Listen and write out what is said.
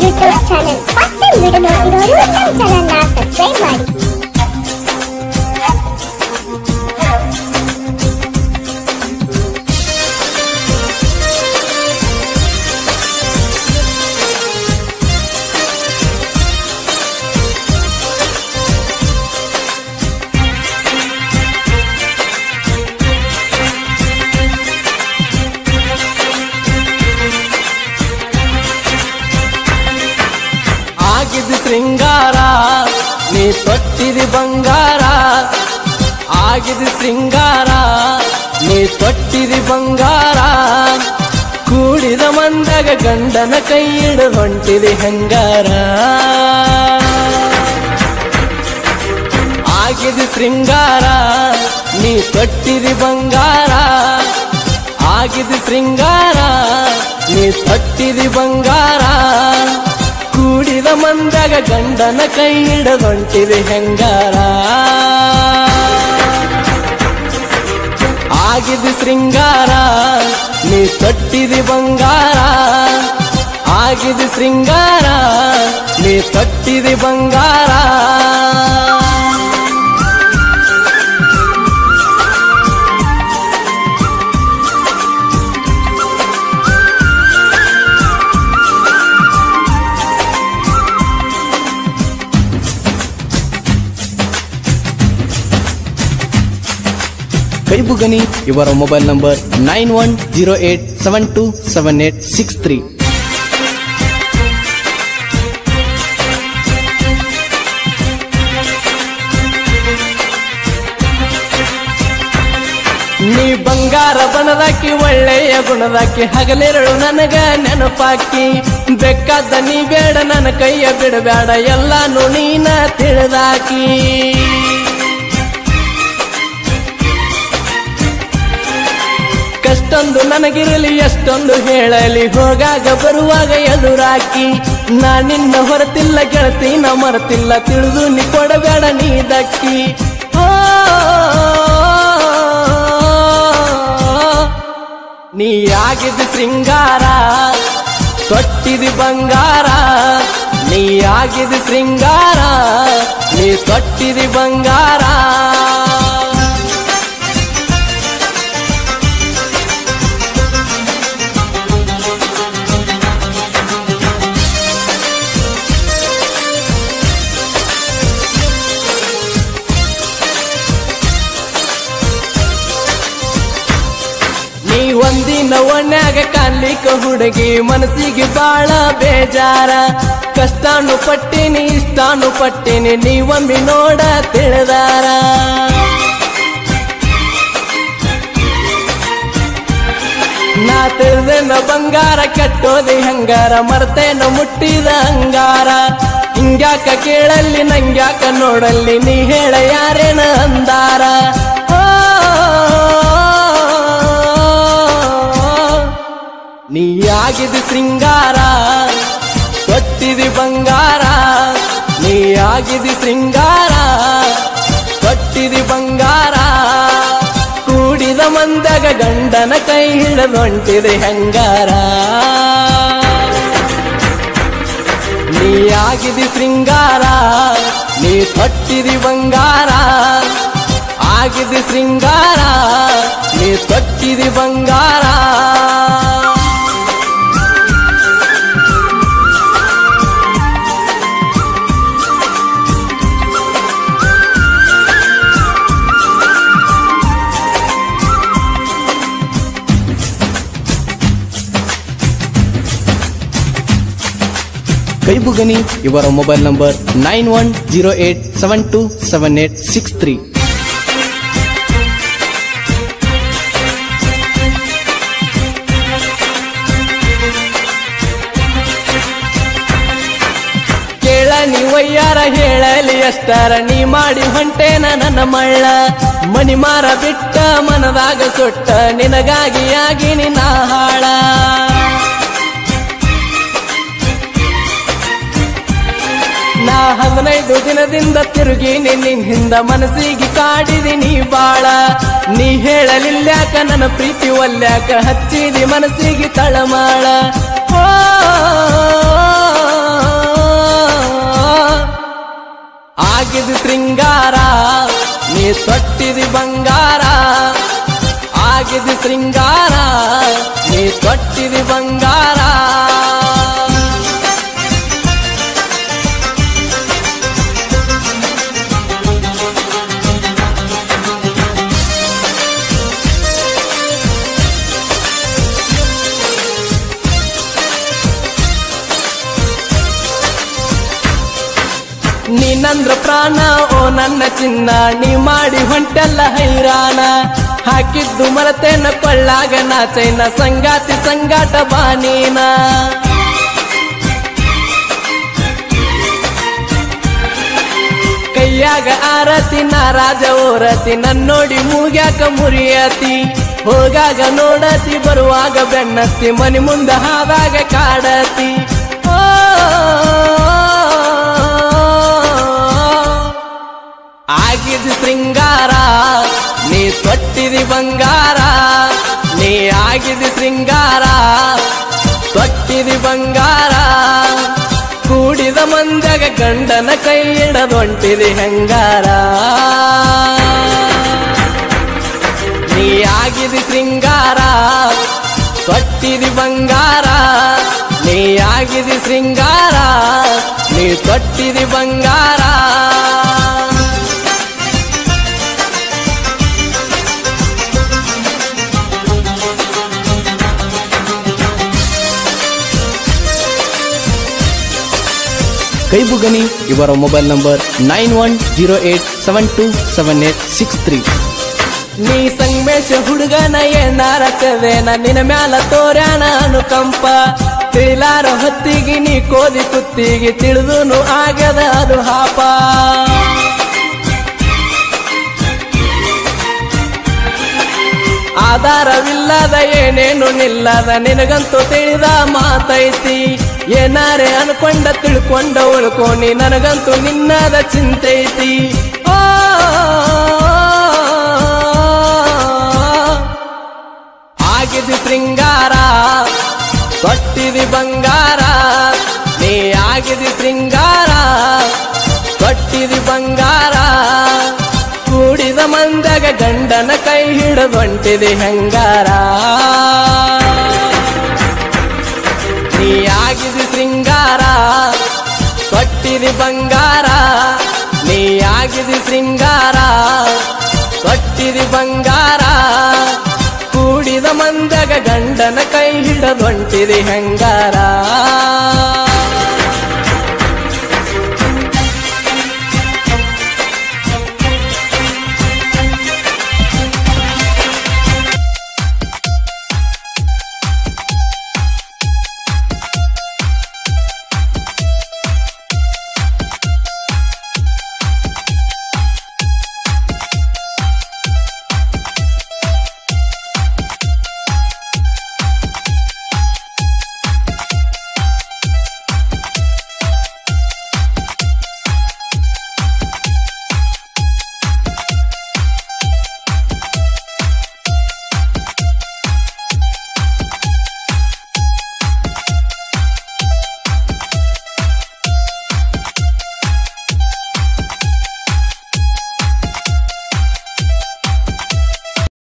YouTube channel first time video ನೋಡ್ತಿರೋರು ನಮ್ಮ ಚಾನಲ್ನ ಸಬ್ಸ್ಕ್ರೈಬ್ ಮಾಡಿ ಆಗಿದ್ದು ಶೃಂಗಾರ ನೀ ತೊಟ್ಟಿದಿ ಬಂಗಾರ ಆಗಿದ್ದು ಶೃಂಗಾರ ನೀ ತೊಟ್ಟಿದಿ ಬಂಗಾರ ಕೂಡಿದ ಮಂದಾಗ ಗಂಡನ ಕೈ ಹಿಡಿದು ಹೊಂಟಿದಿ ಹೆಂಗಾರ ಆಗಿದ್ದು ಶೃಂಗಾರ ನೀ ತೊಟ್ಟಿದಿ ಬಂಗಾರ ಆಗಿದ್ದು ಶೃಂಗಾರ ನೀ ತೊಟ್ಟಿದಿ ಬಂಗಾರ ಕೂಡಿದ ಮಂದಾಗ ಗಂಡನ ಕೈ ಹಿಡದೊಂಟಿದೆ ಹೆಂಗಾರ ಆಗಿದ್ದು ಶೃಂಗಾರ ನೀ ತೊಟ್ಟಿದಿ ಬಂಗಾರ ಆಗಿದ್ದು ಶೃಂಗಾರ ನೀ ತೊಟ್ಟಿದಿ ಬಂಗಾರ ಕೈಬುಗನಿ ಇವರ mobile number nine one zero eight seven two seven eight six three ನೀ ಬಂಗಾರ ಬಣದಾಕಿ ಒಳ್ಳೆಯ ಗುಣದಾಕಿ ಹಗಲಿರಳು ನನಗ ನೆನಪಾಕಿ ಬೇಕಾದ ನೀ ಬೇಡ ನನ್ನ ಕೈಯ ಬಿಡಬೇಡ ಎಲ್ಲಾನು ನೀನ ತಿಳಿದಾಕಿ ಕಷ್ಟೊಂದು ನನಗಿರಲಿ ಎಷ್ಟೊಂದು ಹೇಳಲಿ ಹೋಗಾಗ ಬರುವಾಗ ಎದುರಾಕಿ ನಾ ನಿನ್ನ ಹೊರತಿಲ್ಲ ಗೆಳತಿ ನಾ ಮರತಿಲ್ಲ ತಿಳಿದು ನೀ ಕೊಡಬೇಡ ನೀ ದಕ್ಕಿ ಓ, ನೀ ಆಗಿದ್ದು ಶೃಂಗಾರ ತೊಟ್ಟಿದಿ ಬಂಗಾರ ನೀ ಆಗಿದ್ದು ಶೃಂಗಾರ ನೀ ತೊಟ್ಟಿದಿ ಬಂಗಾರ ನೀ ಒಂದಿನ ಒಣ್ಯಾಗ ಕಾಣ್ಲಿಕ್ಕ ಹುಡುಗಿ ಮನಸ್ಸಿಗೆ ಬಾಳ ಬೇಜಾರ ಕಷ್ಟಾನು ಪಟ್ಟಿನಿ ಇಷ್ಟಾನು ಪಟ್ಟಿನಿ ನೀವೊಮ್ಮೆ ನೋಡ ತಿಳಿದಾರ ನಾ ತಿಳಿದೇನ ಬಂಗಾರ ಕೆಟ್ಟೋದಿ ಹಂಗಾರ ಮರ್ತೇನ ಮುಟ್ಟಿದ ಅಂಗಾರ ಹಿಂಗ್ಯಾಕ ಕೇಳಲ್ಲಿ ನಂಗ್ಯಾಕ ನೋಡಲ್ಲಿ ನೀ ಹೇಳ ಯಾರೇನ ಅಂದಾರ ಓ, ನೀ ಆಗಿದ್ದು ಶೃಂಗಾರ ತೊಟ್ಟಿದಿ ಬಂಗಾರ ನೀ ಆಗಿದ್ದು ಶೃಂಗಾರ ತೊಟ್ಟಿದಿ ಬಂಗಾರ ಕೂಡಿದ ಮಂದಾಗ ಗಂಡನ ಕೈ ಹಿಡಿದೊಂಟಿದೆ ಹೆಂಗಾರ ನೀ ಆಗಿದಿ ಶೃಂಗಾರ ನೀ ತೊಟ್ಟಿದಿ ಬಂಗಾರ ಆಗಿದಿ ಶೃಂಗಾರ ನೀ ತೊಟ್ಟಿದಿ ಬಂಗಾರ ಕೈಬುಗನಿ ಇವರ mobile number nine one zero eight seven two seven eight six three ಕೇಳ ನೀವಯ್ಯಾರ ಹೇಳಲಿ ಅಷ್ಟಾರ ನೀ ಮಾಡಿ ಹೊಂಟೇನ ನನ್ನ ಮಳ್ಳ ಮನಿ ಮಾರ ಬಿಟ್ಟ ಮನದಾಗ ಸುಟ್ಟ ನಿನಗಾಗಿ ಆಗಿ ನಿನ್ನ ಹಾಳ ನಾ ಹದಿನೈದು ದಿನದಿಂದ ತಿರುಗಿ ನಿನ್ನ ಹಿಂದ ಮನಸ್ಸಿಗೆ ಕಾಡಿದಿನಿ ಬಾಳ ನೀ ಹೇಳಲಿಲ್ಯಾಕ ನನ್ನ ಪ್ರೀತಿ ಒಲ್ಯಾಕ ಹಚ್ಚಿದಿ ಮನಸ್ಸಿಗೆ ತಳಮಾಳ ಓ ಶೃಂಗಾರ ನೀ ತೊಟ್ಟಿದಿ ಬಂಗಾರ ನೀನಂದ್ರ ಪ್ರಾಣ ಓ ನನ್ನ ಚಿನ್ನ ನೀ ಮಾಡಿ ಹೊಂಟೆಲ್ಲ ಹೈರಾಣ ಹಾಕಿದ್ದು ಮರತೇನ ಕೊಳ್ಳಾಗ ನಾಚೈನ ಸಂಗಾತಿ ಸಂಗಾಟ ಬಾನೀನ ಕೈಯಾಗ ಆರತಿ ನಾ ರಾಜ ಓರತಿ ನನ್ನೋಡಿ ಮೂಗ್ಯಾಕ ಮುರಿಯತಿ ಹೋಗಾಗ ನೋಡತಿ ಬರುವಾಗ ಬೆನ್ನತ್ತಿ ಮನಿ ಮುಂದ ಹಾದಾಗ ಕಾಡತಿ ಓ ಆಗಿದ ಶೃಂಗಾರ ನೀ ತೊಟ್ಟಿದಿ ಬಂಗಾರ ನೀ ಆಗಿದ ಶೃಂಗಾರ ತೊಟ್ಟಿದಿ ಬಂಗಾರ ಕೂಡಿದ ಮಂದಗ ಗಂಡನ ಕೈ ಹಿಡದೊಂಟಿದಿ ಹೆಂಗಾರ ನೀ ಆಗಿದಿ ಶೃಂಗಾರ ತೊಟ್ಟಿದಿ ಬಂಗಾರ ನೀ ಆಗಿದಿ ಶೃಂಗಾರ ನೀ ತೊಟ್ಟಿದಿ ಬಂಗಾರ ಕೈಬುಗನಿ ಇವರ mobile number nine one zero eight seven two seven eight six three ನೀ ಸಂಗಮೇಶ ಹುಡುಗನ ಏನಾರ ಕದೇನ ನಿನ್ನ ಮ್ಯಾಲ ತೋರ್ಯಾನ ಅನುಕಂಪ ತಿಳಿಲಾರ ಹೊತ್ತಿಗೆ ನೀ ಕೋದಿ ಕುತ್ತಿಗೆ ತಿಳಿದುನು ಆಗ್ಯದ ಅದು ಹಾಪ ಆಧಾರವಿಲ್ಲದ ಏನೇನು ನಿಲ್ಲದ ನಿನಗಂತೂ ತಿಳಿದ ಮಾತೈತಿ ಏನಾರೆ ಅನ್ಕೊಂಡ ತಿಳ್ಕೊಂಡ ಉಳ್ಕೋನಿ ನನಗಂತೂ ನಿನ್ನದ ಚಿಂತೈತಿ ಆ ಆಗಿದಿ ಶೃಂಗಾರ ತೊಟ್ಟಿದಿ ಬಂಗಾರ ನೀ ಆಗಿದಿ ಶೃಂಗಾರ ತೊಟ್ಟಿದಿ ಬಂಗಾರ ಕೂಡಿದ ಮಂದಗ ಗಂಡನ ಕೈ ಹಿಡದೊಂಟಿದಿ ಹೆಂಗಾರ ನೀ ಆಗಿದಿ ಶೃಂಗಾರ ತೊಟ್ಟಿದಿ ಬಂಗಾರ ನೀ ಆಗಿದಿ ಶೃಂಗಾರ ತೊಟ್ಟಿದಿ ಬಂಗಾರ ಕೂಡಿದ ಮಂದಗ ಗಂಡನ ಕೈ ಹಿಡದೊಂಟಿದಿ ಹೆಂಗಾರ